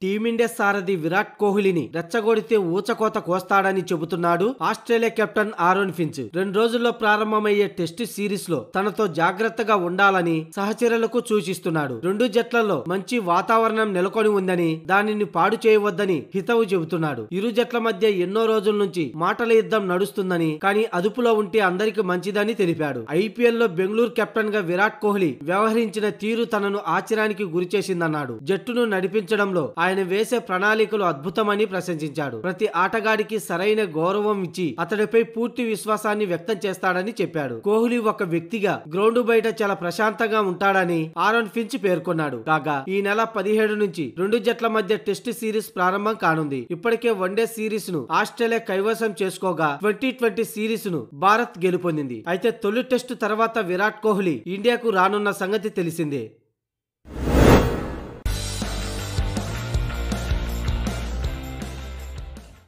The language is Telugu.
టీమిండియా సారథి విరాట్ కోహ్లీని రెచ్చగొడితే ఊచకోత కోస్తాడని చెబుతున్నాడు ఆస్ట్రేలియా కెప్టెన్ ఆరోన్ ఫించ్ రెండు రోజుల్లో ప్రారంభమయ్యే టెస్ట్ సిరీస్ లో తనతో జాగ్రత్తగా ఉండాలని సహచరులకు సూచిస్తున్నాడు రెండు జట్లలో మంచి వాతావరణం నెలకొని ఉందని దానిని పాడు చేయవద్దని హితవు చెబుతున్నాడు ఇరు జట్ల మధ్య ఎన్నో రోజుల నుంచి మాటల యుద్ధం నడుస్తుందని కానీ అదుపులో ఉంటే అందరికి మంచిదని తెలిపాడు ఐపీఎల్ లో బెంగళూరు కెప్టెన్ గా విరాట్ కోహ్లీ వ్యవహరించిన తీరు తనను ఆశ్చర్యానికి గురిచేసిందన్నాడు జట్టును నడిపించడంలో ఆయన వేసే ప్రణాళికలు అద్భుతమని ప్రశంసించాడు ప్రతి ఆటగాడికి సరైన గౌరవం ఇచ్చి అతడిపై పూర్తి విశ్వాసాన్ని వ్యక్తం చేస్తాడని చెప్పాడు కోహ్లీ ఒక వ్యక్తిగా గ్రౌండ్ బయట చాలా ప్రశాంతంగా ఉంటాడని ఆరోన్ ఫించ్ పేర్కొన్నాడు కాగా ఈ నెల పదిహేడు నుంచి రెండు జట్ల మధ్య టెస్ట్ సిరీస్ ప్రారంభం కానుంది ఇప్పటికే వన్డే సిరీస్ ను ఆస్ట్రేలియా కైవసం చేసుకోగా ట్వంటీ ట్వంటీ సిరీస్ ను భారత్ గెలుపొందింది అయితే తొలి టెస్టు తర్వాత విరాట్ కోహ్లీ ఇండియాకు రానున్న సంగతి తెలిసిందే